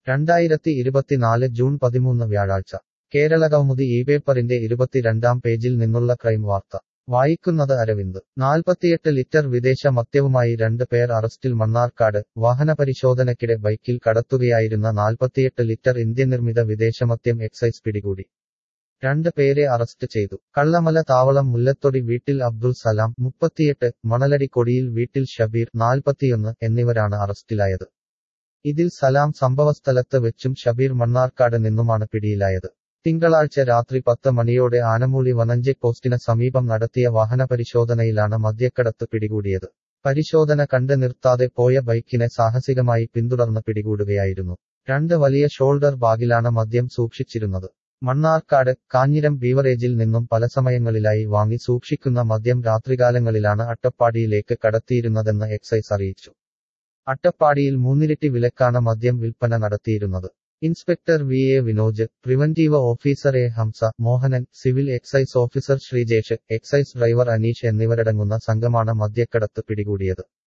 രണ്ടായിരത്തി ഇരുപത്തിനാല് ജൂൺ പതിമൂന്ന് വ്യാഴാഴ്ച കേരളകൗമുദി ഈ പേപ്പറിന്റെ ഇരുപത്തിരണ്ടാം പേജിൽ നിന്നുള്ള ക്രൈം വാർത്ത വായിക്കുന്നത് അരവിന്ദ് നാൽപ്പത്തിയെട്ട് ലിറ്റർ വിദേശ മദ്യവുമായി രണ്ട് പേർ അറസ്റ്റിൽ മണ്ണാർക്കാട് വാഹനപരിശോധനയ്ക്കിടെ ബൈക്കിൽ കടത്തുകയായിരുന്ന നാൽപ്പത്തിയെട്ട് ലിറ്റർ ഇന്ത്യൻ നിർമ്മിത വിദേശമദ്യം എക്സൈസ് പിടികൂടി രണ്ട് പേരെ അറസ്റ്റ് ചെയ്തു കള്ളമല താവളം മുല്ലത്തൊടി വീട്ടിൽ അബ്ദുൾ സലാം മുപ്പത്തിയെട്ട് മണലടി കൊടിയിൽ വീട്ടിൽ ഷബീർ നാൽപ്പത്തിയൊന്ന് എന്നിവരാണ് അറസ്റ്റിലായത് ഇതിൽ സലാം സംഭവസ്ഥലത്ത് വെച്ചും ഷബീർ മണ്ണാർക്കാട് നിന്നുമാണ് പിടിയിലായത് തിങ്കളാഴ്ച രാത്രി പത്ത് മണിയോടെ ആനമൂളി വനഞ്ചെക്ക് പോസ്റ്റിന് സമീപം നടത്തിയ വാഹനപരിശോധനയിലാണ് മദ്യക്കടത്ത് പിടികൂടിയത് പരിശോധന കണ്ട് നിർത്താതെ പോയ ബൈക്കിനെ സാഹസികമായി പിന്തുടർന്ന് പിടികൂടുകയായിരുന്നു രണ്ട് വലിയ ഷോൾഡർ ബാഗിലാണ് മദ്യം സൂക്ഷിച്ചിരുന്നത് മണ്ണാർക്കാട് കാഞ്ഞിരം ബീവറേജിൽ നിന്നും പല സമയങ്ങളിലായി വാങ്ങി സൂക്ഷിക്കുന്ന മദ്യം രാത്രികാലങ്ങളിലാണ് അട്ടപ്പാടിയിലേക്ക് കടത്തിയിരുന്നതെന്ന് എക്സൈസ് അറിയിച്ചു അട്ടപ്പാടിയിൽ മൂന്നിരട്ടി വിലക്കാണ് മദ്യം വിൽപ്പന നടത്തിയിരുന്നത് inspector V A Vinoj preventive officer A Hamsa Mohanan civil excise officer Sreejesh excise driver Aneesh എന്നിവരടങ്ങുന്ന സംഘമാണ് മദ്യക്കടത്ത് പിടികൂടിയത്